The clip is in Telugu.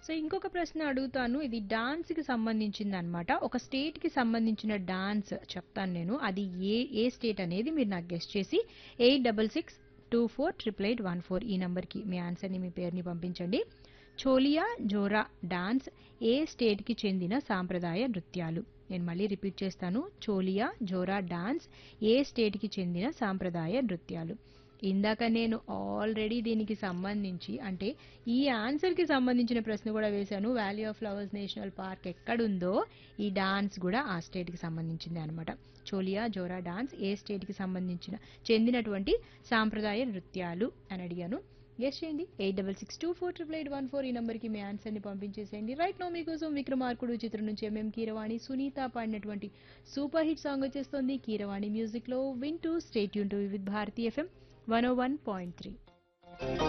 సో ఇంకొక ప్రశ్న అడుగుతాను ఇది డాన్స్ కి సంబంధించింది అనమాట ఒక స్టేట్ కి సంబంధించిన డాన్స్ చెప్తాను నేను అది ఏ ఏ స్టేట్ అనేది మీరు నాకు గెస్ట్ చేసి eight double six two four triple eight one four ఈ నంబర్కి మీ ఆన్సర్ని మీ పేరుని పంపించండి చోలియా జోరా డాన్స్ ఏ స్టేట్కి చెందిన సాంప్రదాయ నృత్యాలు నేను మళ్ళీ రిపీట్ చేస్తాను చోలియా జోరా డాన్స్ ఏ స్టేట్కి చెందిన సాంప్రదాయ నృత్యాలు ఇందాక నేను ఆల్రెడీ దీనికి సంబంధించి అంటే ఈ ఆన్సర్కి సంబంధించిన ప్రశ్న కూడా వేశాను valley of flowers national park ఎక్కడుందో ఈ డాన్స్ కూడా ఆ స్టేట్కి సంబంధించింది అనమాట చోలియా జోరా డాన్స్ ఏ స్టేట్కి సంబంధించిన చెందినటువంటి సాంప్రదాయ నృత్యాలు అని అడిగాను గెస్ చేయండి eight double six two four triple eight one four ఈ నెంబర్కి మీ ఆన్సర్ని పంపించేసేయండి రైట్ నో మీకోసం విక్రమార్కుడు చిత్రం నుంచి ఎంఎం కీరవాణి సునీత పాడినటువంటి సూపర్ హిట్ సాంగ్ వచ్చేస్తుంది కీరవాణి మ్యూజిక్లో వింటూ స్టేట్ యూన్ to with Bharati FM one O one point three